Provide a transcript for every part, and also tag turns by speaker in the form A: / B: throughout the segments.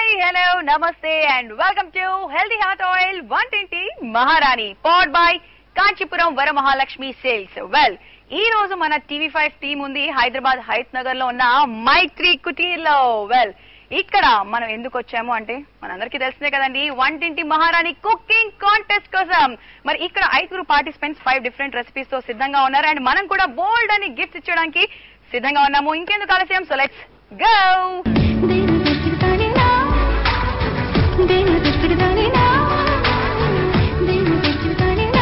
A: Hello నమస్తే and welcome to healthy heart oil వంటింటి మహారాణి powered by Kanchipuram Varamahalakshmi sales well ఈ రోజు మన టీవీ ఫైవ్ టీం ఉంది హైదరాబాద్ హైత్ నగర్ లో ఉన్న మైత్రి కుటీర్లో వెల్ ఇక్కడ మనం ఎందుకు వచ్చాము అంటే మనందరికీ తెలిసిందే కదండి వంటింటి మహారాణి కుకింగ్ కాంటెస్ట్ కోసం మరి ఇక్కడ ఐదుగురు పార్టిసిపెంట్స్ ఫైవ్ డిఫరెంట్ రెసిపీస్ తో సిద్ధంగా ఉన్నారు అండ్ మనం కూడా బోల్డ్ అని గిఫ్ట్స్ ఇచ్చడానికి సిద్ధంగా ఉన్నాము ఇంకెందుకు ఆలస్యం సో లెట్స్ గో
B: దేని దగ్గరదానినా దేని దగ్గరదానినా దేని దగ్గరదానినా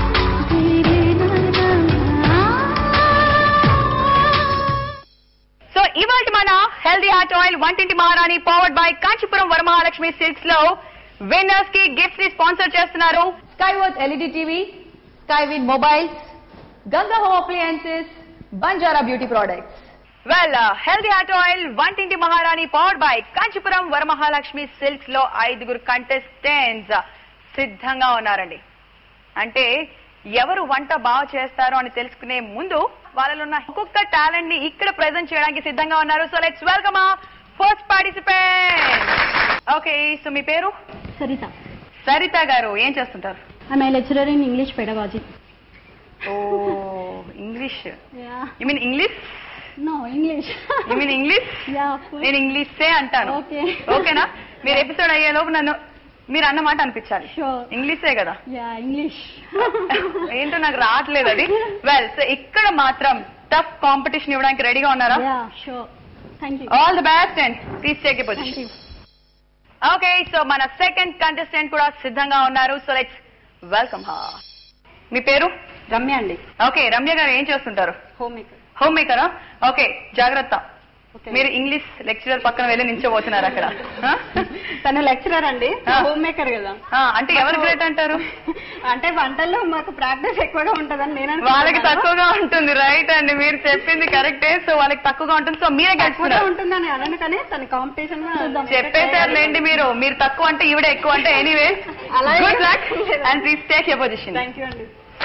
A: సో ఇవాళ మన హెల్దీ హార్ట్ ఆయిల్ వంటింటి మహారాణి powered by Kanchipuram Varamahalakshmi silks లో విన్నర్స్ కి గిఫ్ట్స్ ని స్పాన్సర్ చేస్తున్నారు Skyworth LED TV Skywin mobiles Ganga home appliances Banjara beauty products well healthy heart oil వంటింటి మహారాణి powered by Kanchipuram Varamahalakshmi silks లో ఐదుగురు కంటెస్టెంట్స్ సిద్ధంగా ఉన్నారండి అంటే ఎవరు వంట బాగా చేస్తారో అని తెలుసుకునే ముందు వాళ్ళలో ఉన్న ఒక్కొక్క టాలెంట్ ని ఇక్కడ ప్రెజెంట్ చేయడానికి సిద్ధంగా ఉన్నారు so let's welcome first participant okay so మీ పేరు
B: సరిత
A: సరిత గారు ఏం చేస్తుంటారు
B: I'm a lecturer in English pedagogy
A: oh English you mean English
B: no English
A: you mean English
B: yeah
A: నేను ఇంగ్లీషే అంటాను
B: Okay.
A: ఓకేనా మీరు ఎపిసోడ్ అయ్యేలోపు నన్ను మీరు అన్నమాట అనిపించాలి
B: Sure.
A: ఇంగ్లీషే కదా
B: యా ఇంగ్లీష్
A: ఏంటో నాకు రావట్లేదు అది వెల్ సో ఇక్కడ మాత్రం టఫ్ కాంపిటీషన్ ఇవ్వడానికి రెడీగా ఉన్నారా
B: yeah sure thank you
A: all the best and please take
B: thank
A: position
B: you
A: okay so మన సెకండ్ కంటెస్టెంట్ కూడా సిద్ధంగా ఉన్నారు సో లెట్స్ వెల్కమ్ హా మీ పేరు
B: రమ్య అండి
A: ఓకే రమ్య గారు ఏం చేస్తుంటారు
B: హోమ్ మేకర్
A: హోమ్ మేకరా ఓకే జాగ్రత్త
B: ఓకే
A: మీరు ఇంగ్లీష్ లెక్చరర్ పక్కన వెళ్ళి నించోబోతున్నారు అక్కడ ఆ?
B: తను లెక్చరర్ అండి
A: ఆ.
B: హోమ్ మేకర్ కదా
A: ఆ, అంటే ఎవరు గ్రేట్ అంటారు
B: అంటే వంటల్లో మాకు ప్రాక్టీస్ ఎక్కువగా ఉంటదని నేను
A: వాళ్ళకి
B: అనుకుంటున్నాను.
A: తక్కువగా ఉంటుంది రైట్ అండి మీరు చెప్పింది కరెక్టే సో వాళ్ళకి తక్కువగా ఉంటుంది సో మీరే
B: తక్కువగా
A: గెలుచుకున్నారు
B: ఉంటుందని అనను కానీ తన కాంపిటీషన్
A: చెప్పేసారులేండి మీరు మీరు తక్కువ అంటే ఈవిడ ఎక్కువ అంటే ఎనీవే
B: అలాగే.
A: Good luck and please take your position
B: thank you అండి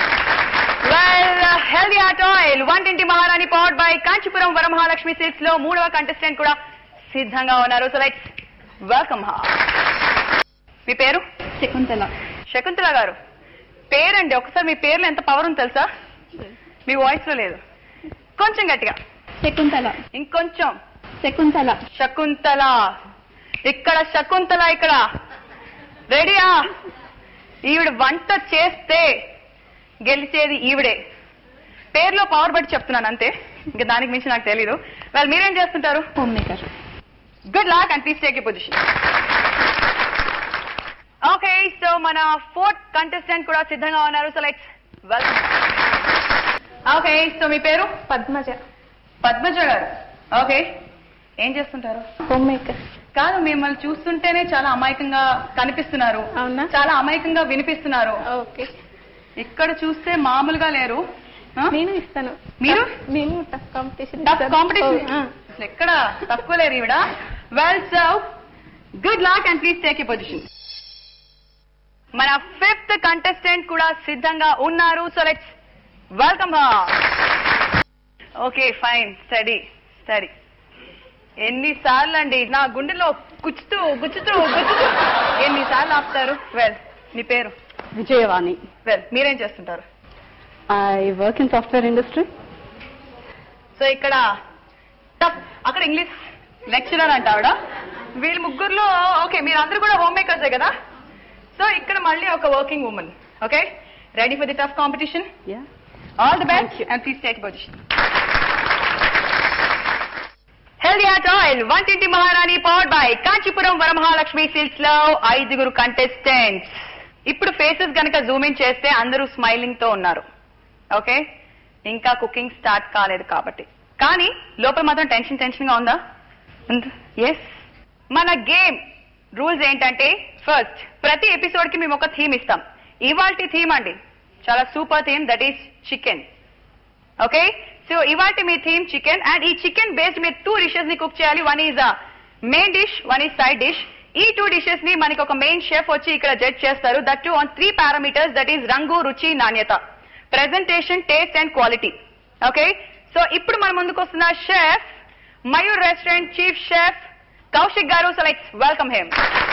A: వెల్ హెల్దీ హార్ట్ ఆయిల్ వంటింటి మహారాణి powered by Kanchipuram Varamahalakshmi silks లో మూడవ కంటెస్టెంట్ కూడా సిద్ధంగా ఉన్నారు సో లెట్స్ వెల్కమ్ హా మీ పేరు
B: శకుంతల
A: శకుంతల గారు పేరండి ఒకసారి మీ పేర్లో ఎంత పవర్ ఉంది తెలుసా మీ వాయిస్ లో లేదు కొంచెం గట్టిగా
B: శకుంతల
A: ఇంకొంచెం
B: శకుంతల
A: శకుంతల ఇక్కడ శకుంతల ఇక్కడ రెడీయా ఈవిడ వంట చేస్తే గెలిచేది ఈవిడే పేరులో పవర్ బట్టి చెప్తున్నాను అంతే ఇంకా దానికి మించి నాకు తెలీదు వాళ్ళు మీరేం చేస్తుంటారు
B: home maker
A: good luck and please take position okay so మన ఫోర్త్ కంటెస్టెంట్ కూడా సిద్ధంగా ఉన్నారు so let's welcome okay so మీ పేరు
B: పద్మజ
A: పద్మజ గారు ఓకే ఏం చేస్తుంటారు
B: హోమ్ మేకర్
A: కాదు మిమ్మల్ని చూస్తుంటేనే చాలా అమాయకంగా కనిపిస్తున్నారు
B: అవునా?
A: చాలా అమాయకంగా వినిపిస్తున్నారు
B: ఓకే
A: ఇక్కడ చూస్తే మామూలుగా లేరు ఆ?
B: నేను ఇస్తాను
A: మీరు?
B: నేను టఫ్ కాంపిటీషన్
A: టఫ్ కాంపిటీషన్ అసలు ఎక్కడ తక్కువ లేరు ఈవిడ well serve good luck and please take a position మన ఫిఫ్త్ కంటెస్టెంట్ కూడా సిద్ధంగా ఉన్నారు so let's welcome okay fine study study ఎన్నిసార్లు అండి నా గుండెలో గుచ్చుతూ గుచ్చుతూ గుచ్చుతూ ఎన్నిసార్లు ఆపుతారు వెల్ మీ పేరు
B: విజయవాణి
A: వెల్ మీరేం చేస్తుంటారు
B: I work in software industry
A: so ఇక్కడ టఫ్ అక్కడ ఇంగ్లీష్ లెక్చరర్ అంట ఆవిడ వీళ్ళ ముగ్గురులో ఓకే మీరు అందరూ కూడా హోమ్ మేకర్సే కదా సో ఇక్కడ మళ్ళీ ఒక working women okay ready for the tough competition
B: yeah
A: all the best and please take position healthy heart oil వంటింటి మహారాణి powered by Kanchipuram Varamahalakshmi silks లో ఐదుగురు కంటెస్టెంట్స్ ఇప్పుడు ఫేసెస్ గనక జూమ్ ఇన్ చేస్తే అందరూ స్మైలింగ్ తో ఉన్నారు ఓకే ఇంకా కుకింగ్ స్టార్ట్ కాలేదు కాబట్టి కానీ లోపల మాత్రం టెన్షన్ టెన్షన్ గా ఉందా ఎస్ మన గేమ్ రూల్స్ ఏంటంటే ఫస్ట్ ప్రతి ఎపిసోడ్ కి మేము ఒక థీమ్ ఇస్తాం ఇవాల్టి థీమ్ అండి చాలా super theme that is chicken okay so ఇవాటి మీ థీమ్ చికెన్ అండ్ ఈ చికెన్ బేస్డ్ మీరు టూ డిషెస్ ని కుక్ చేయాలి one is main dish one is side dish ఈ టూ డిషెస్ ని మనకి ఒక మెయిన్ షెఫ్ వచ్చి ఇక్కడ జడ్జ్ చేస్తారు that to on three parameters that is రంగు రుచి నాణ్యత presentation taste and quality okay so ఇప్పుడు మన ముందుకు వస్తున్న chef Mayur restaurant chief chef Kaushik గారు so like welcome him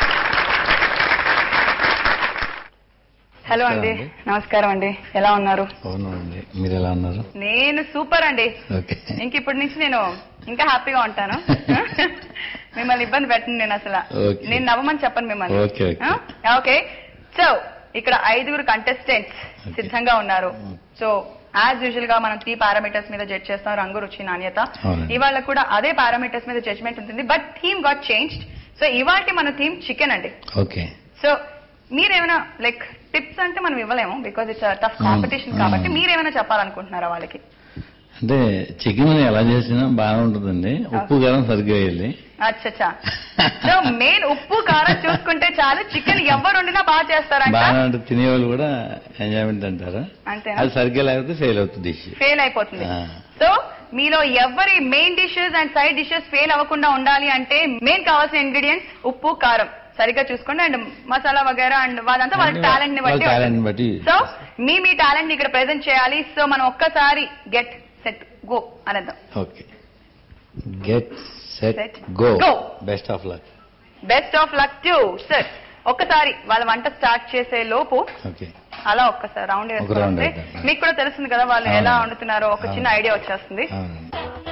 A: hello అండి
C: నమస్కారం అండి.
A: నమస్కారం అండి ఎలా ఉన్నారు
C: అవునండి మీరు ఎలా ఉన్నారు
A: నేను సూపర్ అండి
C: ఓకే
A: ఇంక ఇప్పటి నుంచి నేను ఇంకా హ్యాపీగా ఉంటాను మిమ్మల్ని ఇబ్బంది పెట్టను నేను అసలు
C: Okay.
A: నేను నవ్వమని చెప్పను మిమ్మల్ని
C: Okay, okay.
A: ఓకే సో ఇక్కడ ఐదుగురు కంటెస్టెంట్స్
C: Okay.
A: సిద్ధంగా ఉన్నారు
C: Mm.
A: సో యాజ్ యూజువల్ గా మనం త్రీ పారామీటర్స్ మీద జడ్జ్ చేస్తాం రంగు రుచి నాణ్యత
C: అవునండి.
A: ఇవాళ కూడా అదే పారామీటర్స్ మీద జడ్జ్మెంట్ ఉంటుంది but theme got changed so ఇవాళ మన థీమ్ చికెన్ అండి
C: ఓకే
A: సో మీరేమైనా లైక్ టిప్స్ అంటే మనం ఇవ్వలేము because it's tough
C: Mm.
A: Competition కాబట్టి
C: Mm.
A: మీరేమైనా చెప్పాలనుకుంటున్నారా వాళ్ళకి
C: అంటే చికెన్ ఎలా చేసినా బాగానే ఉంటుందండి ఉప్పు కారం సరిగ్గా వేయాలి
A: అచ్చచ్చా సో మెయిన్ ఉప్పు కారం చూసుకుంటే చాలు చికెన్ ఎవరు వండినా బాగా చేస్తారంట
C: బాగానే ఉంటుంది తినేవాళ్ళు కూడా ఎంజాయ్మెంట్ అంటారు
A: అంతేనా
C: అది సరిగ్గా లేకపోతే ఫెయిల్ అవుతుంది డిష్
A: ఫెయిల్ అయిపోతుంది
C: ఆ.
A: సో మీలో ఎవరి main dishes and side dishes fail అవ్వకుండా ఉండాలి అంటే మెయిన్ కావాల్సిన ఇంగ్రీడియంట్స్ ఉప్పు కారం సరిగ్గా చూసుకోండి అండ్ మసాలా వగేరా అండ్ వాళ్ళంతా వాళ్ళ
C: అన్ని
A: టాలెంట్ ని
C: వాళ్ళ
A: బట్టి
C: talent
A: ఉంటుంది.
C: ని బట్టి
A: సో మీ మీ టాలెంట్ ని ఇక్కడ ప్రెజెంట్ చేయాలి సో మనం ఒక్కసారి గెట్ సెట్ గో అనేద్దాం
C: okay get set
A: Set,
C: go
A: go.
C: Best of luck
A: best of luck to sir ఒక్కసారి వాళ్ళ వంట స్టార్ట్ చేసే లోపు
C: ఓకే
A: అలా ఒక్కసారి రౌండ్
C: ఒక round
A: వేసుకుంటే
C: వేద్దాం.
A: మీకు కూడా తెలుస్తుంది కదా వాళ్ళు
C: అవును.
A: ఎలా వండుతున్నారో ఒక చిన్న
C: అవును.
A: ఐడియా వచ్చేస్తుంది
C: అవునండి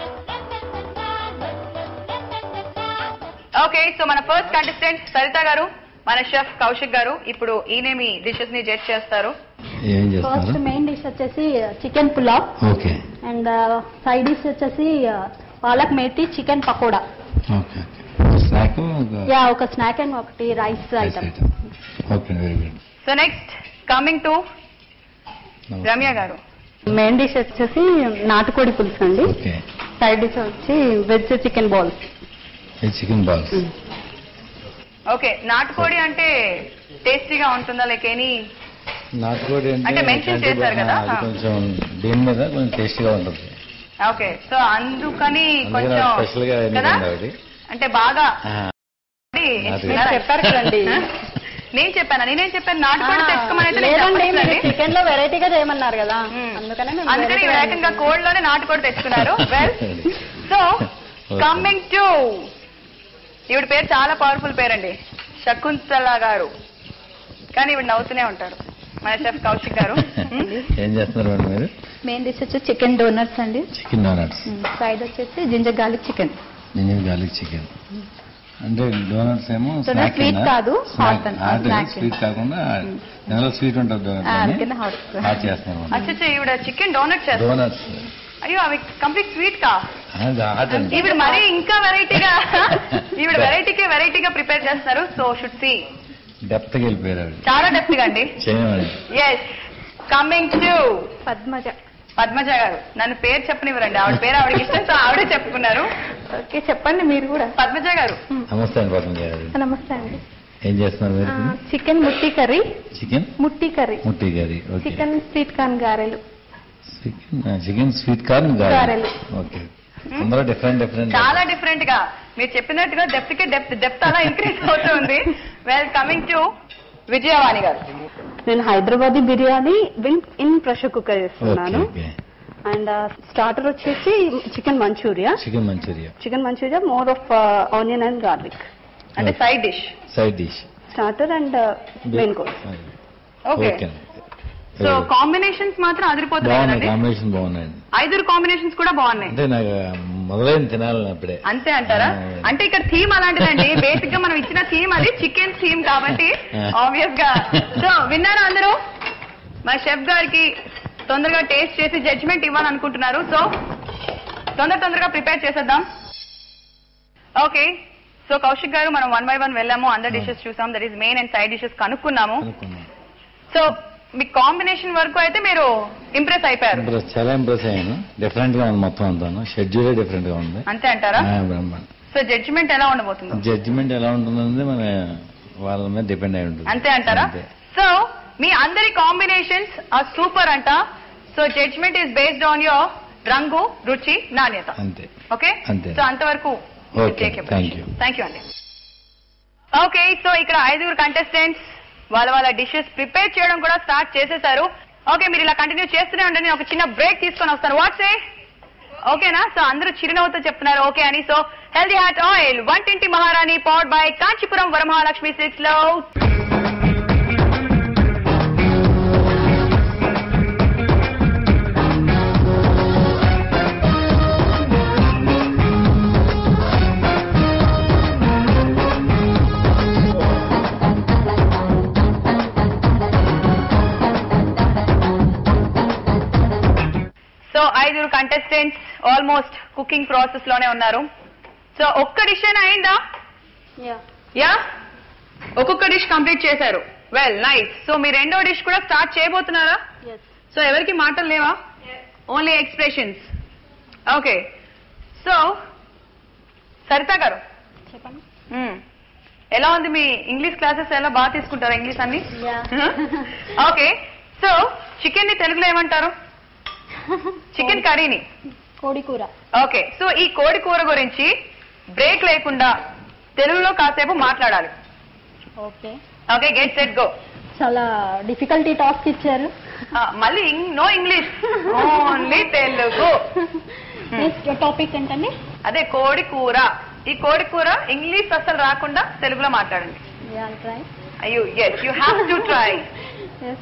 A: ఓకే సో మన ఫస్ట్ కంటెస్టెంట్ సరిత గారు మన షెఫ్ కౌశిక్ గారు ఇప్పుడు ఈయనేమి డిషెస్ ని జడ్జ్ చేస్తారు
C: ఏం
B: ఫస్ట్
C: చేస్తున్నారు
B: మెయిన్ డిష్ వచ్చేసి chicken pulao
C: okay
B: and side dish వచ్చేసి palak methi chicken pakora
C: okay okay snack
B: yeah ఒక స్నాక్ అండ్ ఒకటి rice item
C: okay very good
A: so next coming to Ramya గారు
B: మెయిన్ డిష్ వచ్చేసి నాటుకోడి పులుసు అండి
C: ఓకే
B: సైడ్ డిష్ వచ్చి veg chicken balls
C: chicken balls
A: okay నాటుకోడి అంటే టేస్టీగా ఉంటుందా లైక్ ఎనీ
C: నాటుకోడి
A: అంటే mention
C: కంటి
A: చేశారు కదా?
C: అది కొంచెం దీని మీద కొంచెం టేస్టీగా ఉంటుంది
A: ఓకే సో అందుకని
C: అందుకే
A: కొంచెం
C: నాకు స్పెషల్ గా
A: కదా
C: ఎన్నుకుంది ఆవిడ.
A: అంటే బాగా
C: ఆ,
A: అది
C: నాటుకోడి.
A: ఎలా?
B: చెప్పారు కదండి.
A: నేను చెప్పాను నేనేం చెప్పాను నాటుకోడి తెచ్చుకోమని
B: లేదండి మీరు చికెన్ లో వెరైటీగా చేయమన్నారు కదా
A: మ్మ్.
B: అందుకనే మేము
A: అందుకని
B: variety
A: ఈవిడ
B: గా
A: ఏకంగా కోడ్ లోనే నాటుకోడి తెచ్చుకున్నారు well so
C: Okay.
A: Coming to ఈవిడ పేరు చాలా పవర్ఫుల్ పేరండి శకుంతల గారు కానీ ఈవిడ నవ్వుతూనే ఉంటారు మన చెఫ్ కౌశిక్ గారు
C: ఏం చేస్తున్నారు మేడం మీరు
B: మెయిన్ డిష్ వచ్చి చికెన్ డోనట్స్ అండి
C: చికెన్ డోనట్స్
B: సైడ్ వచ్చేసి ginger garlic chicken
C: ginger garlic chicken అంటే డోనట్స్ ఏమో
B: Donut
C: స్నాక్
B: sweet కాదు, hot and- snack.
C: స్వీట్ కాకుండా ఇందులో స్వీట్ ఉంటుంది డోనట్
B: అందుకనే hot.
C: హాట్ చేస్తున్నారు
A: అచ్చచ్చ ఈవిడ చికెన్ డోనట్ చేస్తారు
C: డోనట్స్
A: అయ్యో అవి కంప్లీట్ స్వీట్ కా
C: హాట్ అండి
A: ఈవిడ మరీ ఇంకా వెరైటీగా ఈవిడ వెరైటీకి వెరైటీగా ప్రిపేర్ చేస్తారు సో షుడ్ సి
C: డెప్త్ గా వెళ్ళిపోయారు ఆవిడ
A: చాలా డెప్త్ గా అండి
C: చేయమని
A: yes coming to
B: Padmaja
A: Padmaja గారు నన్ను పేరు చెప్పనివ్వరండి ఆవిడ పేరు ఆవిడకి ఇష్టం సో ఆవిడే చెప్పుకున్నారు
B: ఓకే చెప్పండి మీరు కూడా
A: పద్మజ గారు
C: నమస్తే అండి పద్మ గారు
B: నమస్తే అండి
C: ఏం చేస్తున్నారు మీరు
B: చికెన్ ముట్టి కర్రీ
C: చికెన్
B: ముట్టి కర్రీ
C: ముట్టి curry okay
B: chicken sweet corn గారెలు
C: చికెన్ చికెన్ స్వీట్ కార్న్
B: గారెలు.
C: గారెలు ఓకే అందరూ డిఫరెంట్ డిఫరెంట్
A: చాలా డిఫరెంట్ గా మీరు చెప్పినట్టుగా డెప్త్ కి డెప్త్ డెప్త్ అలా ఇంక్రీజ్ అవుతుంది వెల్ కమింగ్ టు విజయవాణి గారు
B: నేను Hyderabadi biryani win in pressure cooker
C: okay
B: చేస్తున్నాను
C: ఓకే
B: అండ్ స్టార్టర్ వచ్చేసి chicken manchurian
C: chicken manchurian
B: chicken manchurian more of onion and garlic
A: అంటే side dish
C: side dish
B: starter and main course
A: okay
C: okay
A: so combinations మాత్రం అదిరిపోతున్నాయి
C: బాగున్నాయి
A: కదండి
C: combination బాగున్నాయండి
A: ఐదుగురు combinations కూడా బాగున్నాయి
C: అంటే నాకు మొదలైన తినాలని అప్పుడే
A: అంతే అంటారా
C: ఆ,
A: అంటే ఇక్కడ థీమ్ అలాంటిదండి బేసిక్ గా మనం ఇచ్చిన థీమ్ అది చికెన్ థీమ్ కాబట్టి
C: ఆ.
A: ఆబ్వియస్ గా సో విన్నారా అందరూ మా షెఫ్ గారికి తొందరగా టేస్ట్ చేసి జడ్జ్మెంట్ ఇవ్వాలనుకుంటున్నారు సో తొందర తొందరగా ప్రిపేర్ చేసేద్దాం ఓకే సో కౌశిక్ గారు మనం వన్ బై వన్ వెళ్ళాము అందర్ డిషెస్ చూసాం that is main and side dishes కనుక్కున్నాము
C: అనుకున్నాను
A: సో మీ కాంబినేషన్ వరకు అయితే మీరు ఇంప్రెస్ అయిపోయారు
C: ఇంప్రెస్ చాలా ఇంప్రెస్ అయ్యాను డిఫరెంట్ గా ఉంది మొత్తం అంతాను షెడ్యూలే డిఫరెంట్ గా ఉంది
A: అంతే అంటారా
C: ఆ, బ్రహ్మాండం
A: సో జడ్జిమెంట్ ఎలా ఉండబోతుందో
C: జడ్జిమెంట్ ఎలా ఉంటుందనేది మన వాళ్ళ మీద డిపెండ్ అయి ఉంటుంది
A: అంతే అంటారా
C: అంతే.
A: సో మీ అందరి కాంబినేషన్స్ ఆ సూపర్ అంట so judgement is based on your రంగు రుచి నాణ్యత
C: అంతే
A: ఓకే
C: అంతే.
A: సో అంతవరకు
C: Okay, thank you.
A: Thank you అండి ఓకే సో ఇక్కడ ఐదుగురు కంటెస్టెంట్స్ వాళ్ళ వాళ్ళ డిషెస్ ప్రిపేర్ చేయడం కూడా స్టార్ట్ చేసేసారు ఓకే మీరు ఇలా కంటిన్యూ చేస్తూనే ఉండండి నేను ఒక చిన్న బ్రేక్ తీసుకొని వస్తాను వాట్సే ఓకేనా సో అందరూ చిరునవ్వుతో చెప్తున్నారు ఓకే అని సో హెల్దీ హార్ట్ ఆయిల్ వంటింటి మహారాణి powered by Kanchipuram Varamahalakshmi silks లో సో ఐదుగురు కంటెస్టెంట్స్ ఆల్మోస్ట్ కుకింగ్ ప్రాసెస్ లోనే ఉన్నారు సో ఒక్క డిష్ అయినా అయిందా
B: యా
A: యా ఒక్కొక్క డిష్ కంప్లీట్ చేశారు వెల్ నైస్ సో మీ రెండో డిష్ కూడా స్టార్ట్ చేయబోతున్నారా
B: ఎస్
A: సో ఎవరికి మాటలు లేవా only expressions okay so Sarita గారు
B: చెప్పండి
A: మ్మ్. ఎలా ఉంది మీ ఇంగ్లీష్ క్లాసెస్ ఎలా బాగా తీసుకుంటారా ఇంగ్లీష్ అన్ని
B: యా
A: ఓకే సో చికెన్ ని తెలుగులో ఏమంటారు చికెన్ కర్రీని
B: కోడి కూర
A: ఓకే సో ఈ కోడి కూర గురించి బ్రేక్ లేకుండా తెలుగులో కాసేపు మాట్లాడాలి
B: okay
A: okay get set go
B: చాలా డిఫికల్టీ టాస్క్ ఇచ్చారు
A: మళ్ళీ no English only Telugu
B: next topic ఏంటండి
A: అదే కోడి కూర ఈ కోడి కూర ఇంగ్లీష్ అసలు రాకుండా తెలుగులో మాట్లాడండి
B: యా ట్రై
A: అయ్యో yes you have to try
B: yes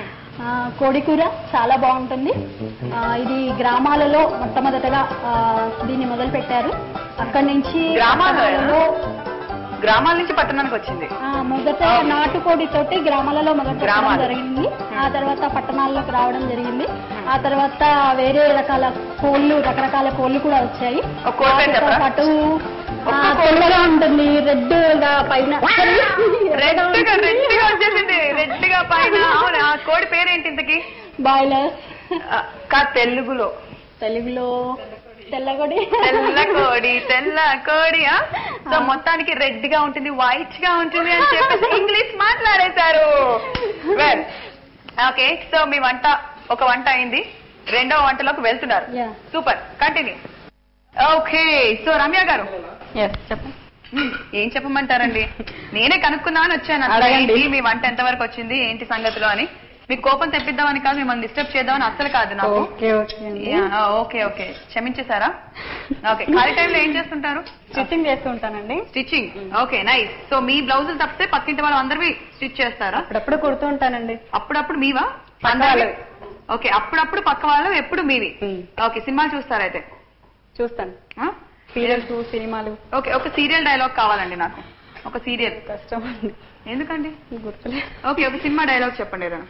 B: కోడి కూర చాలా బాగుంటుంది ఆ, ఇది గ్రామాలలో మొట్టమొదటగా ఆ, దీన్ని మొదలు పెట్టారు అక్కడి నుంచి
A: గ్రామాలలో?
B: పట్టణాలలో,
A: గ్రామాల నుంచి పట్టణానికి వచ్చింది
B: ఆ, మొదట నాటుకోడి తోటి గ్రామాలలో మొదలు పెట్టడం
A: గ్రామాలు.
B: జరిగింది ఆ తర్వాత పట్టణాల్లోకి రావడం జరిగింది ఆ తర్వాత వేరే రకాల కోళ్ళు రకరకాల కోళ్ళు కూడా వచ్చాయి
A: ఒక కోడి పేరు
B: వాటితో
A: చెప్పరా?
B: పాటు ఆ,
A: ఒక్క కోడి.
B: తెల్లగా ఉంటుంది రెడ్ గా పైన
A: రెడ్ గా రెడ్ గా వచ్చేసింది రెడ్ గా పైన అవును ఆ కోడి పేరేంటి ఇంతకి
B: బాయిలర్
A: ఆ, కా తెలుగులో
B: తెలుగులో తెల్లగొడి
A: తెల్ల కోడి తెల్ల కోడి ఆ? సో మొత్తానికి రెడ్ గా ఉంటుంది వైట్ గా ఉంటుంది అని చెప్పేసి ఇంగ్లీష్ మాట్లాడేశారు వెల్ ఓకే సో మీ వంట ఒక వంట అయింది రెండవ వంటలోకి వెళ్తున్నారు
B: Yeah.
A: Super continue okay so Ramya గారు
B: చెప్పండి
A: హ్మ్, ఏం చెప్పమంటారండి నేనే కనుక్కుందామని వచ్చాను అసలు
B: అడగండి.
A: ఏంటి, మీ వంట ఎంతవరకు వచ్చింది ఏంటి సంగతిలో అని మీకు కోపం తెప్పిద్దామని కాదు మిమ్మల్ని డిస్టర్బ్ చేద్దామని అస్సలు కాదు నాకు
B: ఓకే ఓకే అండి
A: యా, ఆ, ఓకే ఓకే క్షమించేశారా ఓకే ఖాళీ టైంలో ఏం చేస్తుంటారు
B: స్టిచ్చింగ్ చేస్తూ ఉంటానండి
A: స్టిచ్చింగ్ ఓకే నైస్ సో మీ బ్లౌజులు తప్పితే పక్కింటి వాళ్ళు అందరివి స్టిచ్ చేస్తారా
B: అప్పుడప్పుడు కుడుతూ ఉంటానండి
A: అప్పుడప్పుడు మీవా
B: పక్క
A: అందరివి?
B: వాళ్ళవి.
A: ఓకే అప్పుడప్పుడు పక్క వాళ్ళు ఎప్పుడు మీవి
B: మ్.
A: ఓకే సినిమాలు చూస్తారైతే
B: చూస్తాను
A: ఆ?
B: సీరియల్స్ సినిమాలు
A: ఓకే ఒక సీరియల్ డైలాగ్ కావాలండి నాకు ఒక సీరియల్
B: కష్టం అండి
A: ఎందుకండి
B: గుర్తులేదు
A: ఓకే ఒక సినిమా డైలాగ్ చెప్పండి ఏదైనా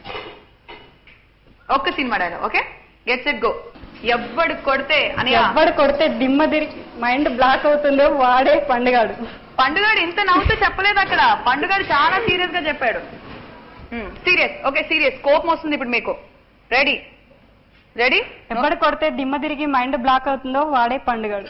A: ఒక్క cinema dialogue okay get set go ఎవ్వడు కొడితే అని
B: ఎవ్వడు కొడితే దిమ్మ తిరిగి మైండ్ బ్లాక్ అవుతుందో వాడే పండుగాడు
A: పండుగాడు ఇంత నవ్వుతూ చెప్పలేదు అక్కడ పండుగాడు చాలా సీరియస్ గా చెప్పాడు సీరియస్ ఓకే సీరియస్ కోపం వస్తుంది ఇప్పుడు మీకు రెడీ రెడీ
B: ఎవ్వడు కొడితే దిమ్మ తిరిగి మైండ్ బ్లాక్ అవుతుందో వాడే పండుగాడు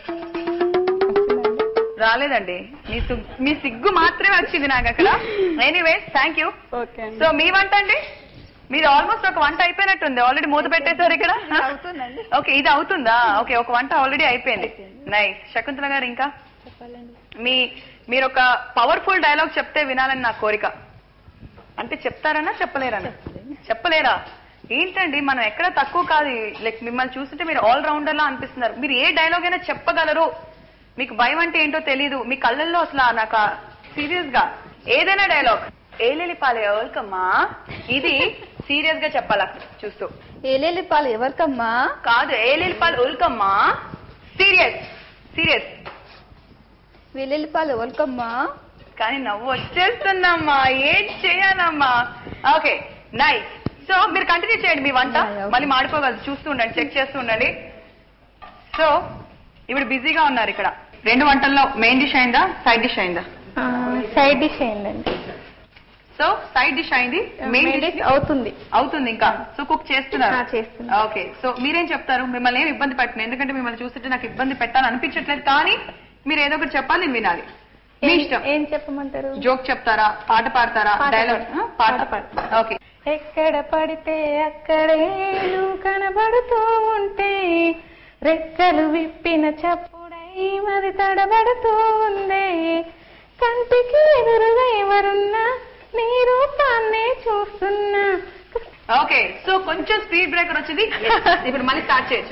A: రాలేదండి మీ సు- మీ సిగ్గు మాత్రమే వచ్చింది నాకు అక్కడ ఎనీవేస్ థ్యాంక్ యూ
B: ఓకే అండి
A: సో మీ వంట అండి మీరు ఆల్మోస్ట్ ఒక వంట అయిపోయినట్టుంది ఆల్రెడీ మూత పెట్టేశారు ఇక్కడ
B: అవుతుందండి
A: ఓకే ఇది అవుతుందా ఓకే ఒక వంట ఆల్రెడీ అయిపోయింది నైస్ శకుంతల గారు ఇంకా
B: చెప్పాలండి
A: మీ మీరు ఒక పవర్ఫుల్ డైలాగ్ చెప్తే వినాలని నా కోరిక అంటే చెప్తారనా చెప్పలేరనా చెప్పలేరా ఏంటండి మనం ఎక్కడ తక్కువ కాదు లైక్ మిమ్మల్ని చూస్తుంటే మీరు ఆల్ రౌండర్ లా అనిపిస్తున్నారు మీరు ఏ డైలాగ్ అయినా చెప్పగలరు మీకు భయం అంటే ఏంటో తెలీదు మీ కళ్ళల్లో అసలు ఆ నాకు సీరియస్ గా ఏదైనా డైలాగ్ ఏలేలి పాలే ఎవరికమ్మా ఇది సీరియస్ గా చెప్పాలి అక్కడ చూస్తూ
D: ఏలేలి పాలు ఎవరికమ్మా
A: కాదు ఏలేలి పాలు ఉల్కమ్మా సీరియస్ సీరియస్
D: వెల్లుల్లి పాలు ఎవరికమ్మా
A: కానీ నవ్వు వచ్చేస్తుందమ్మా ఏం చేయాలమ్మా ఓకే నైస్ సో మీరు కంటిన్యూ చేయండి మీ వంట
D: Yeah, yeah, okay.
A: మళ్ళీ మాడిపోగలదు చూస్తూ ఉండండి చెక్ చేస్తూ ఉండండి సో ఇప్పుడు బిజీగా ఉన్నారు ఇక్కడ రెండు వంటల్లో మెయిన్ డిష్ అయిందా సైడ్ డిష్ అయిందా
B: సైడ్ డిష్ అయిందండి
A: సో సైడ్ డిష్ అయింది మెయిన్ డిష్
B: అవుతుంది
A: అవుతుంది ఇంకా సో కుక్ చేస్తున్నారు
B: ఆ, చేస్తున్నా.
A: ఓకే సో మీరేం చెప్తారు మిమ్మల్ని ఏం ఇబ్బంది పెట్టను ఎందుకంటే మిమ్మల్ని చూస్తుంటే నాకు ఇబ్బంది పెట్టాలని అనిపించట్లేదు కానీ మీరు ఏదో ఒకటి చెప్పాలి నేను వినాలి మీ ఇష్టం
B: ఏం చెప్పమంటారు
A: జోక్ చెప్తారా పాట పాడతారా
B: పాట
A: డైలాగ్
B: పాడతా.
A: పాట
B: పాట పాడతా.
A: ఓకే
B: ఎక్కడ పడితే అక్కడే నువ్వు కనబడుతూ ఉంటే రెక్కలు విప్పిన చప్పుడై మరి తడబడుతూ ఉందే కంటికి ఎదురుగా ఎవరున్నా నీ రూపాన్నే చూస్తున్నా
A: ఓకే సో కొంచెం స్పీడ్ బ్రేకర్ వచ్చింది Yes. ఇప్పుడు మళ్ళీ స్టార్ట్ చేయొచ్చు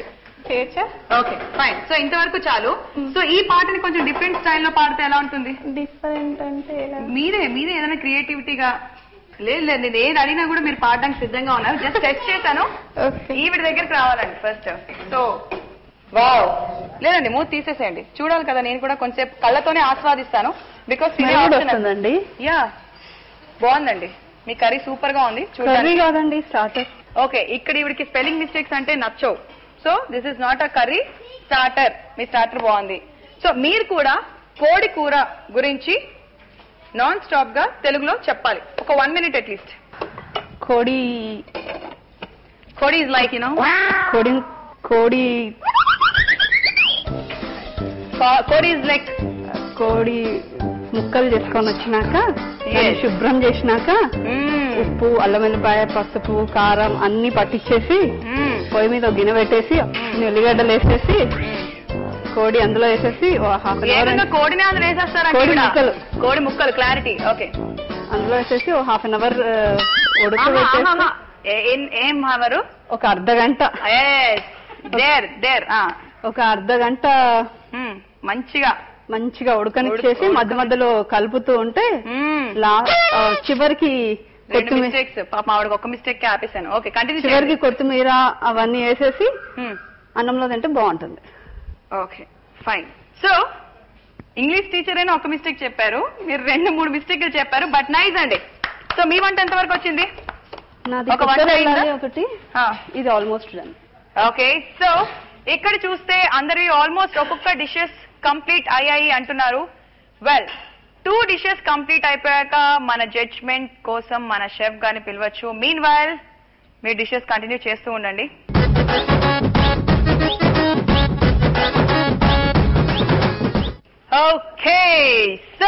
D: చేయొచ్చా
A: ఓకే ఫైన్ సో ఇంతవరకు చాలు సో ఈ పాటని కొంచెం డిఫరెంట్ స్టైల్లో పాడితే ఎలా ఉంటుంది
D: డిఫరెంట్ అంటే ఎలా?
A: మీరే మీరే ఏదైనా క్రియేటివిటీగా లేదు లేదు నేను ఏది అడిగినా కూడా మీరు పాడడానికి సిద్ధంగా ఉన్నారు జస్ట్ టెస్ట్ చేశాను
D: ఓకే
A: ఈవిడ దగ్గరికి రావాలండి ఫస్ట్ సో వావ్ లేదండి మూత తీసేసేయండి చూడాలి కదా నేను కూడా కొంచెం కళ్ళతోనే ఆస్వాదిస్తాను బికాస్
B: స్మెల్ కూడా వస్తుందండి
A: యా బాగుందండి మీ కర్రీ సూపర్ గా ఉంది
B: కర్రీ
A: చూడండి
B: కాదండి స్టార్టర్
A: ఓకే ఇక్కడ ఈవిడికి స్పెల్లింగ్ మిస్టేక్స్ అంటే నచ్చవు so this is not a curry starter మీ స్టార్టర్ బాగుంది సో మీరు కూడా కోడి కూర గురించి నాన్ స్టాప్ గా తెలుగులో చెప్పాలి ఒక వన్ మినిట్ అట్లీస్ట్
B: కోడి
A: కోడి ఇస్ లైక్ యూనో
B: కోడి కోడి
A: కోడి ఇస్ లైక్
B: కోడి ముక్కలు చేసుకొని వచ్చినాక దాన్ని
A: Yes.
B: శుభ్రం చేసినాక ఉప్పు అల్లం వెల్లిపాయ పసుపు కారం అన్ని పట్టించేసి పొయ్యి మీద ఒక గిన్నె పెట్టేసి కొన్ని ఉల్లిగడ్డలు వేసేసి కోడి అందులో వేసేసి హాఫ్ అన్ అవర్
A: ఏకంగా కోడిని అందులో వేసేస్తారంటే
B: కోడి
A: ఈవిడ?
B: ముక్కలు.
A: కోడి ముక్కలు క్లారిటీ ఓకే
B: అందులో వేసేసి ఓ హాఫ్ అన్ అవర్ ఉడక పెట్టేసి
A: ఏం మావారు
B: ఒక అర్ధ గంట
A: దేర్ దేర్
B: ఒక అర్ధ గంట
A: మంచిగా
B: మంచిగా ఉడకనిచ్చేసి
A: ఉడక-
B: మధ్య మధ్యలో కలుపుతూ ఉంటే
A: మ్మ్.
B: లా ఆ, చివరికి
A: రెండు
B: కొత్తిమీర
A: మిస్టేక్స్ పాప ఆవిడకి ఒక మిస్టేక్ ఆపేసాను ఓకే కంటిన్యూ
B: చివరికి కొత్తిమీర అవన్నీ వేసేసి అన్నంలో తింటే బాగుంటుంది
A: okay fine so English teacher అయినా ఒక మిస్టేక్ చెప్పారు మీరు రెండు మూడు మిస్టేక్లు చెప్పారు బట్ నైస్ అండి సో మీ వంట ఎంత వరకు వచ్చింది
B: నాది
A: ఒక వంట
B: కుక్కర్
A: అయిందా?
B: వెళ్ళాలి ఒకటి ఇది ఆల్మోస్ట్ డన్
A: ఓకే సో ఇక్కడ చూస్తే అందరి ఆల్మోస్ట్ ఒక్కొక్క డిషెస్ కంప్లీట్ అయ్యాయి అంటున్నారు వెల్ టూ డిషెస్ కంప్లీట్ అయిపోయాక మన జడ్జ్మెంట్ కోసం మన షెఫ్ గాని పిలవచ్చు మీన్ వైల్ మీరు డిషెస్ కంటిన్యూ చేస్తూ ఉండండి ఓకే సో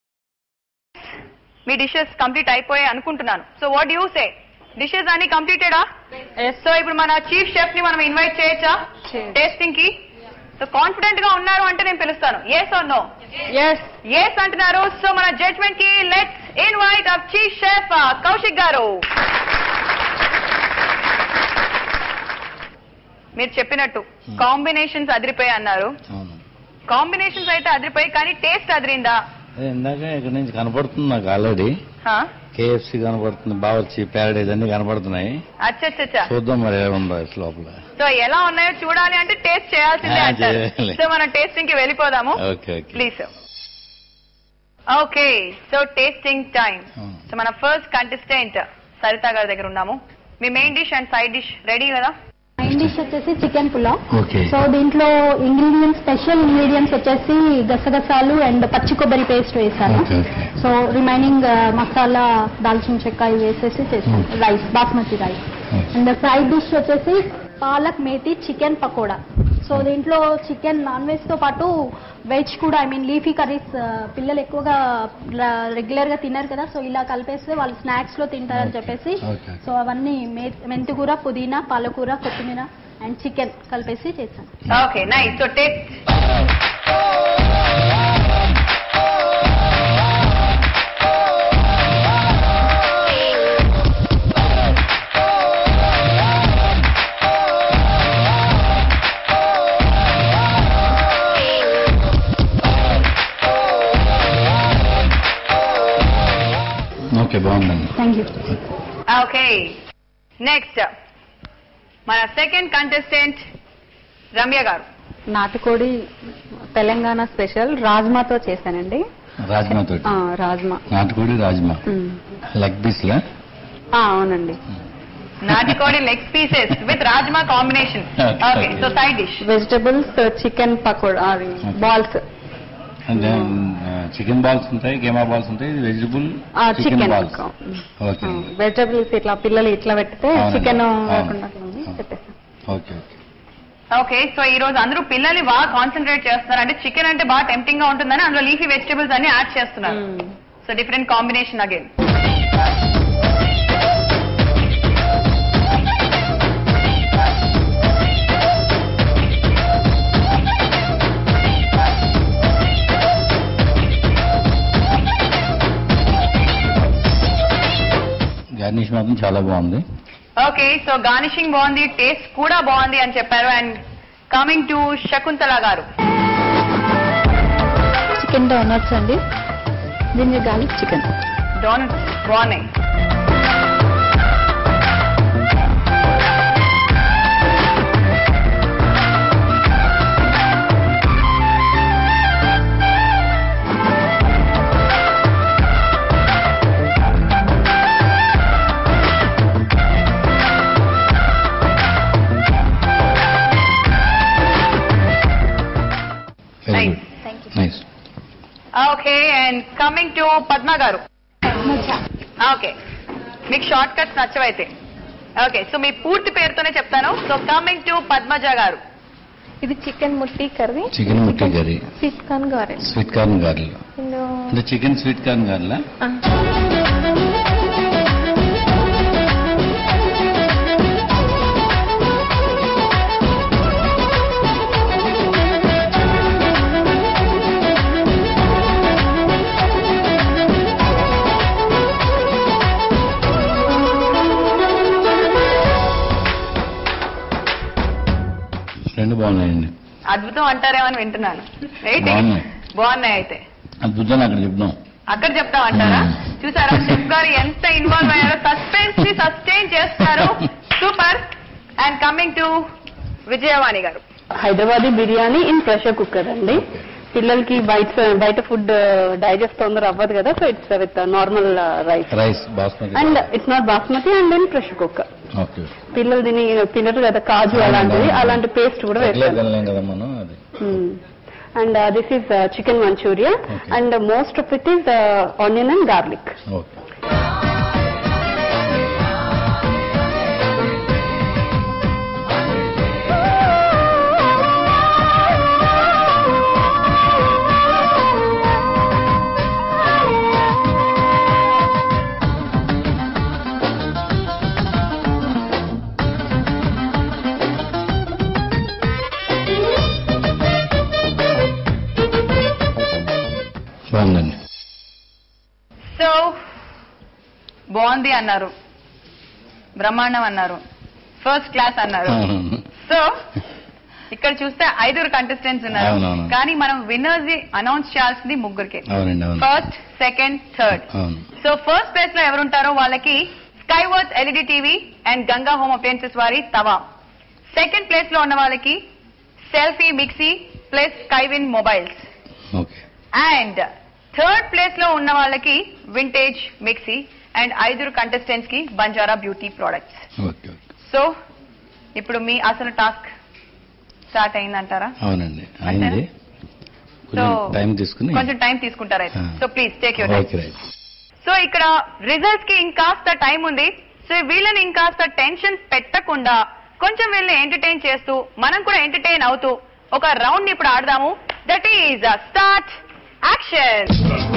A: మీ డిషెస్ కంప్లీట్ అయిపోయాయి అనుకుంటున్నాను so what you say dishes అన్ని కంప్లీటెడా సో ఇప్పుడు మన చీఫ్ షెఫ్ ని మనం ఇన్వైట్ చేయొచ్చా టేస్టింగ్ కి సో కాన్ఫిడెంట్ గా ఉన్నారు అంటే నేను పిలుస్తాను yes or no
B: yes
A: yes అంటున్నారు సో మన జడ్జ్మెంట్ కి let's invite up chief chef Kaushik గారు మీరు చెప్పినట్టు కాంబినేషన్స్ అదిరిపోయాయి అన్నారు
C: అవును
A: కాంబినేషన్స్ అయితే అదిరిపోయి కానీ టేస్ట్ అదిరిందా
C: అదే ఇందాక ఇక్కడ నుంచి కనపడుతుంది నాకు ఆల్రెడీ
A: హా?
C: కేఎఫ్సి కనపడుతుంది బావర్చి ప్యారడైజ్ అన్ని కనపడుతున్నాయి
A: అచ్చచ్చచ్చా
C: చూద్దాం మరి ఎలా ఉందో అసలు లోపల
A: సో ఎలా ఉన్నాయో చూడాలి అంటే టేస్ట్ చేయాల్సిందే
C: ఆ,
A: అంటారు
C: చేయాలి.
A: సో మనం టేస్టింగ్ కి వెళ్ళిపోదాము
C: okay okay
A: please okay so tasting time
C: అవును.
A: సో మన ఫస్ట్ కంటెస్టెంట్ సరిత గారి దగ్గర ఉన్నాము మీ main dish and side dish ready కదా
B: మెయిన్ డిష్ వచ్చేసి చికెన్ పులావ్
C: ఓకే
B: సో దీంట్లో ఇంగ్రీడియంట్స్ స్పెషల్ ఇంగ్రీడియంట్స్ వచ్చేసి గసగసాలు అండ్ పచ్చి కొబ్బరి పేస్ట్ వేసాను
C: okay okay
B: so remaining masala దాల్చిన చెక్క ఇవి వేసేసి చేసాను rice basmati rice and fried dish వచ్చేసి పాలక్ మేతి చికెన్ పకోడా సో దీంట్లో చికెన్ నాన్ వెజ్ తో పాటు వెజ్ కూడా ఐ మీన్ లీఫీ కర్రీస్ పిల్లలు ఎక్కువగా రెగ్యులర్ గా తినరు కదా సో ఇలా కలిపేస్తే వాళ్ళు స్నాక్స్ లో తింటారని చెప్పేసి
C: Okay.
B: సో అవన్నీ మే- మెంతికూర పుదీనా పాలకూర కొత్తిమీర అండ్ చికెన్ కలిపేసి చేశాను
A: okay nice so taste
C: okay బాగుందండి
B: థ్యాంక్ యూ
A: ఓకే నెక్స్ట్ మన సెకండ్ కంటెస్టెంట్ రమ్య గారు
E: నాటుకోడి తెలంగాణ స్పెషల్ రాజ్మాతో చేశానండి
C: రాజ్మా తోటి
E: ఆ, రాజ్మా
C: నాటుకోడి రాజ్మా
E: మ్.
C: లెగ్ పీస్లా
E: ఆ, అవునండి
A: నాటికోడి leg pieces with rajma combination
C: Okay.
A: Okay so side dish
E: vegetables chicken pakora అది
C: Okay.
E: బాల్స్
C: అంటే చికెన్ బాల్స్ ఉంటాయి గేమా బాల్స్ ఉంటాయి vegetable chicken
E: chicken
C: balls okay
E: vegetables ఇట్లా పిల్లలు ఇట్లా పెడితే
C: అవునండి.
E: చికెన్
C: అవును.
E: లేకుండా అట్లా ఉంది.
C: అవును.
E: పెట్టేసాను
C: ఓకే ఓకే
A: ఓకే సో ఈ రోజు అందరూ పిల్లల్ని బాగా కాన్సన్ట్రేట్ చేస్తున్నారు అంటే చికెన్ అంటే బాగా టెంప్టింగ్ గా ఉంటుందని అందులో లీఫీ వెజిటబుల్స్ అన్ని యాడ్ చేస్తున్నారు
E: మ్.
A: So different combination again
C: garnish మాత్రం చాలా బాగుంది
A: ఓకే సో గార్నిషింగ్ బాగుంది టేస్ట్ కూడా బాగుంది అని చెప్పారు అండ్ కమింగ్ టు శకుంతల గారు
B: చికెన్ డోనట్స్ అండి దీన్ని గార్లిక్ చికెన్
A: డోనట్స్ బాగున్నాయి
C: very
A: Nice.
C: Good nice
A: okay and coming to Padma గారు ఓకే మీకు షార్ట్ కట్స్ నచ్చవైతే ఓకే సో మీ పూర్తి పేరుతోనే చెప్తాను సో కమింగ్ టు పద్మజ గారు
D: ఇది చికెన్ ముట్టి కర్రీ
C: చికెన్ ముట్టి కర్రీ
D: స్వీట్ కార్న్ గారెల్
C: స్వీట్ కార్న్ గారెలు
D: ఇందు
C: అంటే చికెన్ స్వీట్ కార్న్ గారెలా రెండు బాగున్నాయండి
A: అద్భుతం అంటారేమో అని వింటున్నాను ఏంటి
C: బాగున్నాయి.
A: బాగున్నాయి అయితే
C: అద్భుతాన్ని అక్కడ చెప్దాం
A: అక్కడ చెప్తాం అంటారా
C: మ్మ్.
A: చూసారా చెఫ్ గారు ఎంత ఇన్వాల్వ్ అయ్యారో సస్పెన్స్ ని సస్టైన్ చేస్తారు super and coming to Vijayavani గారు
E: Hyderabadi biryani in pressure cooker అండి పిల్లలకి బయట బయట ఫుడ్ డైజెస్ట్ తొందర అవ్వదు కదా so it's with normal rice
C: rice basmati
E: and it's not basmati and then pressure cooker
C: okay
E: పిల్లలు దీని తినరు కదా కాజు అలాంటిది అలాంటి పేస్ట్ కూడా
C: రెగ్యులర్
E: వేస్తారు
C: తినలేం కదా మనం అది
E: and this is chicken manchurian
C: Okay.
E: And most of it is onion and garlic
C: okay బాగుందండి
A: సో బాగుంది అన్నారు బ్రహ్మాండం అన్నారు ఫస్ట్ క్లాస్ అన్నారు
C: అవునవును.
A: సో ఇక్కడ చూస్తే ఐదుగురు కంటెస్టెంట్స్ ఉన్నారు
C: అవునవును.
A: కానీ మనం విన్నర్స్ అనౌన్స్ చేయాల్సింది ముగ్గురికి
C: అవునండి అవును
A: ఫస్ట్ సెకండ్ థర్డ్
C: అవును
A: సో ఫస్ట్ ప్లేస్ లో ఎవరుంటారో వాళ్ళకి Skyworth LED TV and Ganga home appliances వారి తవా సెకండ్ ప్లేస్ లో ఉన్న వాళ్ళకి selfie mixie plus Skywin mobiles
C: okay
A: and third place లో ఉన్న వాళ్ళకి వింటేజ్ మిక్సీ అండ్ ఐదుగురు కంటెస్టెంట్స్ కి Banjara beauty products
C: okay okay
A: so ఇప్పుడు మీ అసలు టాస్క్ స్టార్ట్ అయిందంటారా
C: అవునండి అయింది కొంచెం
A: So,
C: టైం తీసుకుని
A: కొంచెం టైం తీసుకుంటారైతే
C: Ah.
A: So please take your time
C: okay right
A: so ఇక్కడ రిజల్ట్స్ కి ఇంకాస్త టైం ఉంది సో వీళ్ళని ఇంకాస్త టెన్షన్ పెట్టకుండా కొంచెం వీళ్ళని ఎంటర్టైన్ చేస్తూ మనం కూడా ఎంటర్టైన్ అవుతూ ఒక రౌండ్ ఇప్పుడు ఆడదాము that is start action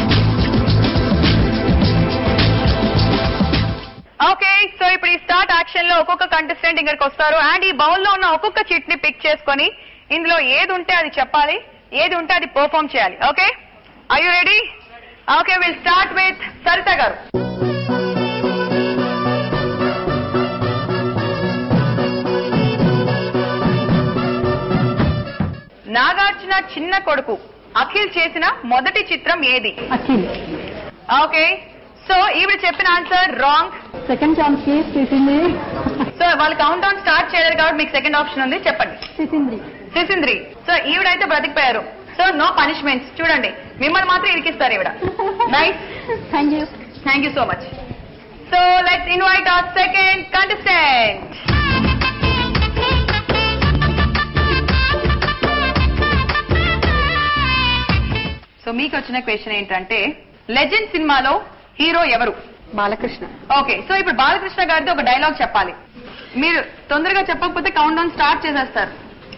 A: okay so ఇప్పుడు ఈ స్టార్ట్ యాక్షన్ లో ఒక్కొక్క కంటెస్టెంట్ ఇక్కడికి వస్తారు అండ్ ఈ బౌల్ లో ఉన్న ఒక్కొక్క చిట్ ని పిక్ చేసుకొని ఇందులో ఏది ఉంటే అది చెప్పాలి ఏది ఉంటే అది పర్ఫామ్ చేయాలి okay I you ready okay will start with Sarita గారు నాగార్జున చిన్న కొడుకు అఖిల్ చేసిన మొదటి చిత్రం ఏది
E: అఖిల్
A: ఓకే సో ఈవిడ చెప్పిన ఆన్సర్ రాంగ్
B: సెకండ్ ఛాన్స్ కి సిసింద్రి
A: సో వాళ్ళు కౌంట్ డౌన్ స్టార్ట్ చేయలేదు కాబట్టి మీకు సెకండ్ ఆప్షన్ ఉంది చెప్పండి
B: సిసింద్రి
A: సిసింద్రి సో ఈవిడైతే బ్రతికిపోయారు సో నో పనిష్మెంట్స్ చూడండి మిమ్మల్ని మాత్రం ఇరికిస్తారు ఈవిడ nice
B: thank you
A: thank you so much so let's invite our second contestant so మీకు వచ్చిన క్వశ్చన్ ఏంటంటే లెజెండ్ సినిమాలో హీరో ఎవరు
E: బాలకృష్ణ
A: ఓకే సో ఇప్పుడు బాలకృష్ణ గారితో ఒక డైలాగ్ చెప్పాలి మీరు తొందరగా చెప్పకపోతే కౌంట్ డౌన్ స్టార్ట్ చేసేస్తారు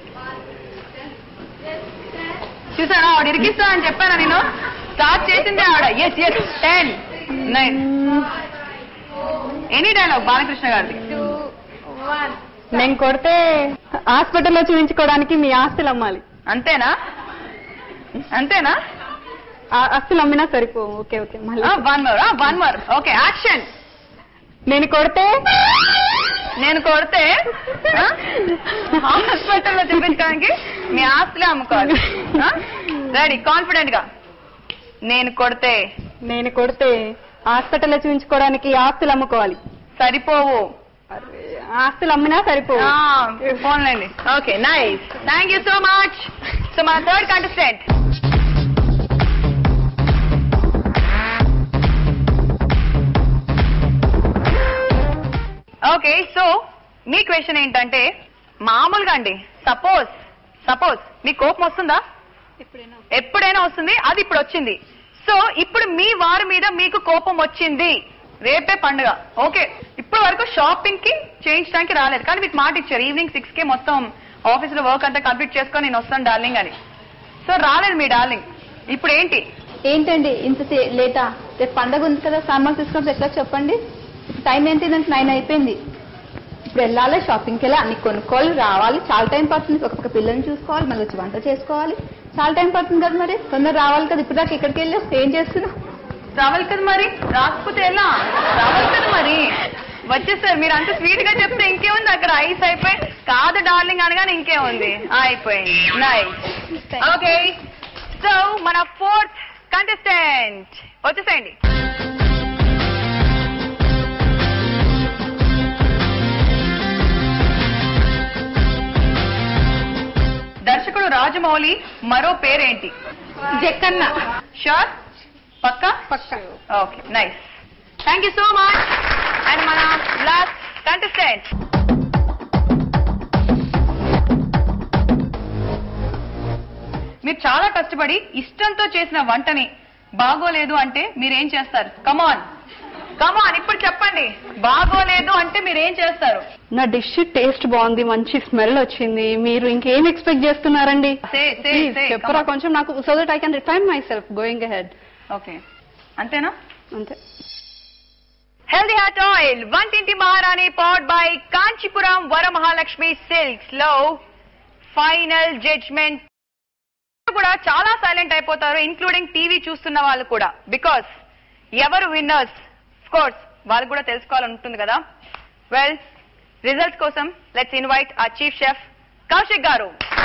A: చూసారా ఆవిడ ఇరికిస్తా అని చెప్పానా నేను స్టార్ట్ చేసిందే ఆవిడ yes yes ten nine any dialogue Balakrishna గారిది
E: నేను కొడితే హాస్పిటల్లో చూపించుకోవడానికి మీ ఆస్తులు అమ్మాలి
A: అంతేనా అంతేనా
E: ఆ ఆస్తులు అమ్మినా సరిపో ఓకే ఓకే మళ్ళీ
A: one more one more okay action
E: నేను కొడితే
A: నేను కొడితే హాస్పిటల్లో చూపించడానికి మీ ఆస్తులే అమ్ముకోవాలి రెడీ కాన్ఫిడెంట్ గా నేను కొడితే
E: నేను కొడితే హాస్పిటల్లో చూపించుకోవడానికి ఆస్తులు అమ్ముకోవాలి
A: సరిపోవు
E: ఆస్తులు అమ్మినా సరిపోవు
A: ఫోన్లేండి okay nice thank you so much so మన థర్డ్ కంటెస్టెంట్ ఓకే సో మీ క్వశ్చన్ ఏంటంటే మామూలుగా అండి సపోజ్ సపోజ్ మీ కోపం వస్తుందా ఎప్పుడైనా వస్తుంది అది ఇప్పుడు వచ్చింది సో ఇప్పుడు మీ వారి మీద మీకు కోపం వచ్చింది రేపే పండుగ ఓకే ఇప్పుడు వరకు షాపింగ్ కి చేయించడానికి రాలేదు కానీ మీకు మాట ఇచ్చారు ఈవినింగ్ సిక్స్ కి మొత్తం ఆఫీస్ లో వర్క్ అంతా కంప్లీట్ చేసుకొని నేను వస్తాను డార్లింగ్ అని సో రాలేదు మీ డార్లింగ్ ఇప్పుడు ఏంటి
B: ఏంటండి ఇంత సే- లేటా రేపు పండగ ఉంది కదా సామాన్ తీసుకున్నప్పుడు ఎట్లా చెప్పండి టైం ఏంటి దానికి నైన్ అయిపోయింది ఇప్పుడు వెళ్ళాలి షాపింగ్కి వెళ్ళి అన్ని కొనుక్కోవాలి రావాలి చాలా టైం పడుతుంది ఒక పక్క పిల్లల్ని చూసుకోవాలి మళ్ళీ వచ్చి వంట చేసుకోవాలి చాలా టైం పడుతుంది కదా మరి తొందర రావాలి కదా ఇప్పుడు దాకా ఇక్కడికి వెళ్ళి వస్తే ఏం చేస్తున్నావు
A: రావాలి కదా మరి రాకపోతే ఎలా రావాలి కదా మరి వచ్చేసారు మీరు అంత స్వీట్ గా చెప్తే ఇంకేముంది అక్కడ ఐస్ అయిపోయి కాదు డార్లింగ్ అనగానే ఇంకేముంది అయిపోయింది నైస్ ఓకే సో మన ఫోర్త్ కంటెస్టెంట్ వచ్చేసేయండి దర్శకుడు రాజమౌళి మరో పేరేంటి
B: జక్కన్న
A: షూర్ పక్కా
B: పక్క
A: okay nice thank you so much and మన లాస్ట్ కంటెస్టెంట్ మీరు చాలా కష్టపడి ఇష్టంతో చేసిన వంటని బాగోలేదు అంటే మీరేం చేస్తారు కమాన్ కమాన్ ఇప్పుడు చెప్పండి బాగోలేదు అంటే మీరేం చేస్తారు
E: నా డిష్ టేస్ట్ బాగుంది మంచి స్మెల్ వచ్చింది మీరు ఇంకేం ఎక్స్పెక్ట్ చేస్తున్నారండి
A: Say, say,
E: Please,
A: say,
E: చెప్పరా
A: come on.
E: కొంచెం నాకు so that I can refine myself going head
A: okay అంతేనా
E: అంతే
A: హెల్దీ హార్ట్ ఆయిల్ వంటింటి మహారాణి powered by Kanchipuram Varamahalakshmi silks లో ఫైనల్ జడ్జ్మెంట్ కూడా చాలా సైలెంట్ అయిపోతారు ఇంక్లూడింగ్ టీవీ చూస్తున్న వాళ్ళు కూడా బికాస్ ఎవరు విన్నర్స్ కోర్స్ వాళ్ళు కూడా తెలుసుకోవాలని ఉంటుంది కదా వెల్ రిజల్ట్స్ కోసం లెట్స్ ఇన్వైట్ ఆ చీఫ్ షెఫ్ కౌశిక్ గారు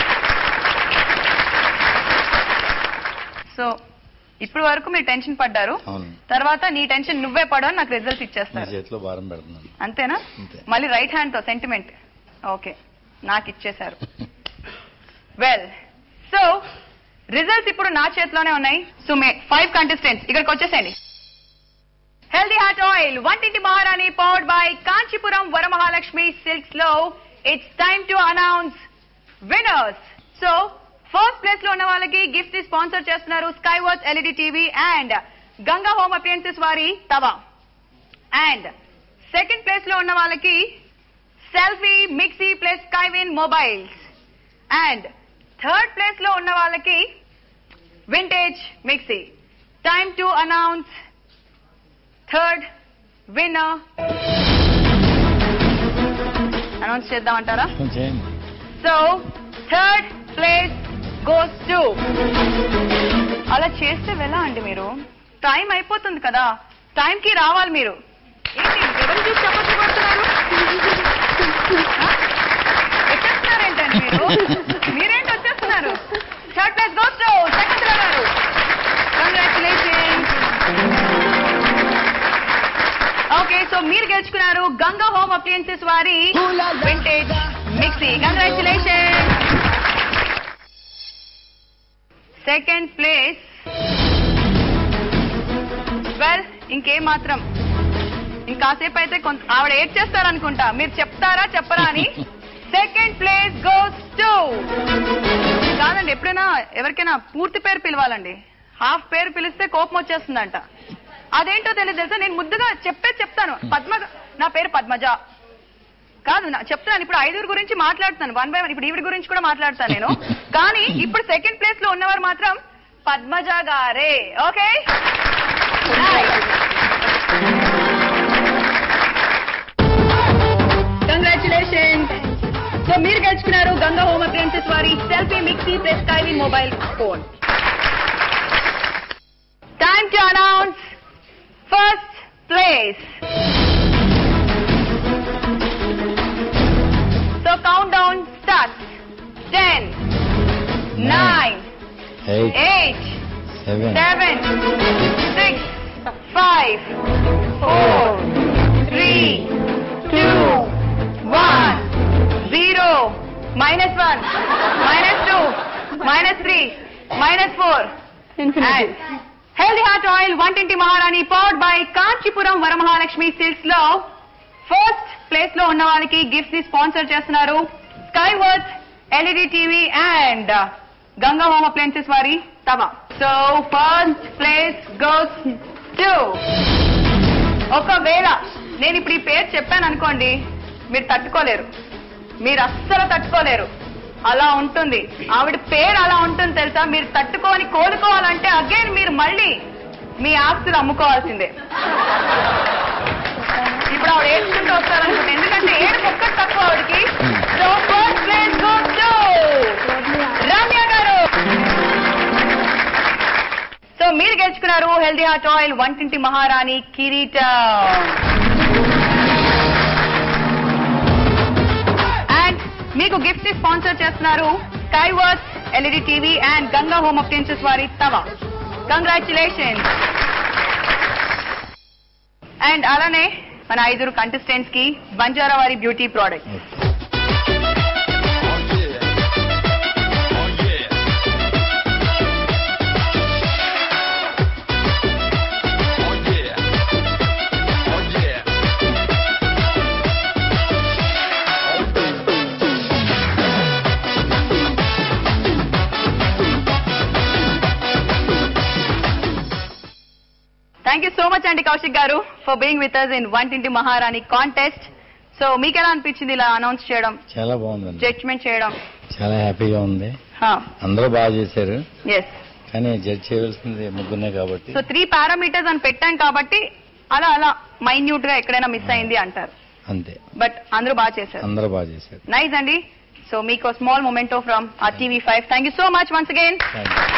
A: సో ఇప్పుడు వరకు మీరు టెన్షన్ పడ్డారు
C: అవును
A: తర్వాత నీ టెన్షన్ నువ్వే పడు అని నాకు రిజల్ట్స్
C: నా
A: ఇచ్చేస్తారు
C: చేతిలో భారం పెడుతున్నాను
A: అంతేనా
C: అంతే.
A: మళ్ళీ రైట్ హ్యాండ్ తో సెంటిమెంట్ ఓకే నాకు ఇచ్చేశారు వెల్ సో రిజల్ట్స్ ఇప్పుడు నా చేతిలోనే ఉన్నాయి సో మే ఫైవ్ కంటెస్టెంట్స్ ఇక్కడికి వచ్చేసేయండి హెల్దీ హార్ట్ ఆయిల్ వంటింటి మహారాణి powered by Kanchipuram Varamahalakshmi silks లో it's time to announce winners so first place లో ఉన్న వాళ్ళకి గిఫ్ట్ స్పాన్సర్ చేస్తున్నారు Skyworth LED TV and Ganga home appliances వారి తవా అండ్ సెకండ్ ప్లేస్ లో ఉన్న వాళ్ళకి selfie mixie plus Skywin mobiles and third place లో ఉన్న వాళ్ళకి vintage mixie time to announce third winner announce చేద్దామంటారా
C: చేయండి
A: so third place goes to అలా చేస్తే వెళ్ళా అండి మీరు టైం అయిపోతుంది కదా టైం కి రావాలి మీరు ఏంటి ఎవరు చూసి చప్పట్లు కొడుతున్నారు ఆ? వచ్చేస్తున్నారేంటండి మీరు మీరేంటి వచ్చేస్తున్నారు third place goes to Shakuntala garu congratulation okay so మీరు గెలుచుకున్నారు గంగా హోమ్ అప్లయన్సెస్ వారి vintage mixie congratulation second place well ఇంకేం మాత్రం ఇంకాసేపు అయితే కొంత ఆవిడ ఏడ్ చేస్తారనుకుంటా మీరు చెప్తారా చెప్పరా అని సెకండ్ ప్లేస్ గోస్ టు కాదండి ఎప్పుడైనా ఎవరికైనా పూర్తి పేరు పిలవాలండి హాఫ్ పేరు పిలిస్తే కోపం వచ్చేస్తుందంట అదేంటో తెలియదు తెలుసా నేను ముద్దుగా చెప్పే చెప్తాను పద్మ నా పేరు పద్మజ కాదు నా చెప్తాను ఇప్పుడు ఐదుగురు గురించి మాట్లాడుతాను వన్ బై వన్ ఇప్పుడు ఈవిడ గురించి కూడా మాట్లాడతాను నేను కానీ ఇప్పుడు సెకండ్ ప్లేస్ లో ఉన్నవారు మాత్రం పద్మజ గారే ఓకే కంగ్రాచులేషన్ సో మీరు గెలుచుకున్నారు గంగా హోమ్ అప్లయన్సెస్ వారి సెల్ఫీ మిక్సీ ప్లస్ స్కైవి mobile phone time to announce first place
C: eight
A: eight
C: seven
A: seven, six, five, four, three, two, one, zero, minus one, minus two, minus three, minus four. And Healthy Heart Oil, Vantinti మహారాణి powered by Kanchipuram Varamahalakshmi silks లో first place లో ఉన్న వాళ్ళకి gifts ని sponsor చేస్తున్నారు Skyworth LED TV and Ganga home appliances వారి tawa so first place goes to ఒకవేళ నేను ఇప్పుడు ఈ పేరు చెప్పాను అనుకోండి మీరు తట్టుకోలేరు మీరు అస్సలు తట్టుకోలేరు అలా ఉంటుంది ఆవిడ పేరు అలా ఉంటుంది తెలుసా మీరు తట్టుకొని కోలుకోవాలంటే అగైన్ మీరు మళ్ళీ మీ ఆస్తులు అమ్ముకోవాల్సిందే ఇప్పుడు ఆవిడ ఏడ్చుకుంటూ వస్తారనుకుంటే ఎందుకంటే ఏడు ఒక్కటి తక్కువ ఆవిడకి so first place goes to Ramya garu so మీరు గెలుచుకున్నారు హెల్దీ హార్ట్ ఆయిల్ వంటింటి మహారాణి కిరీటం అండ్ మీకు గిఫ్ట్ స్పాన్సర్ చేస్తున్నారు Skyworth LED TV and Ganga home appliances వారి తవ కంగ్రాచులేషన్ అండ్ అలానే మన ఐదుగురు కంటెస్టెంట్స్ కి బంజారా వారి beauty product thank you so much అండి Kaushik garu for being with us in Vantinti Maharani contest so మీకు ఎలా అనిపించింది ఇలా అనౌన్స్ చేయడం
C: చాలా బాగుందండి
A: జడ్జ్మెంట్ చేయడం
C: చాలా హ్యాపీగా ఉంది అందరూ బాగా చేశారు
A: ఎస్
C: కానీ జడ్జ్ చేయవలసింది ముగ్గురునే కాబట్టి
A: సో త్రీ పారామీటర్స్ అని పెట్టాం కాబట్టి అలా అలా మైన్యూట్ గా ఎక్కడైనా మిస్ అయింది అంటారు
C: అంతే
A: బట్ అందరూ బాగా చేశారు
C: అందరూ బాగా చేశారు
A: నైస్ అండి సో మీకు స్మాల్ మొమెంటో ఫ్రమ్ ఆ TV five thank you so much once again
C: thank you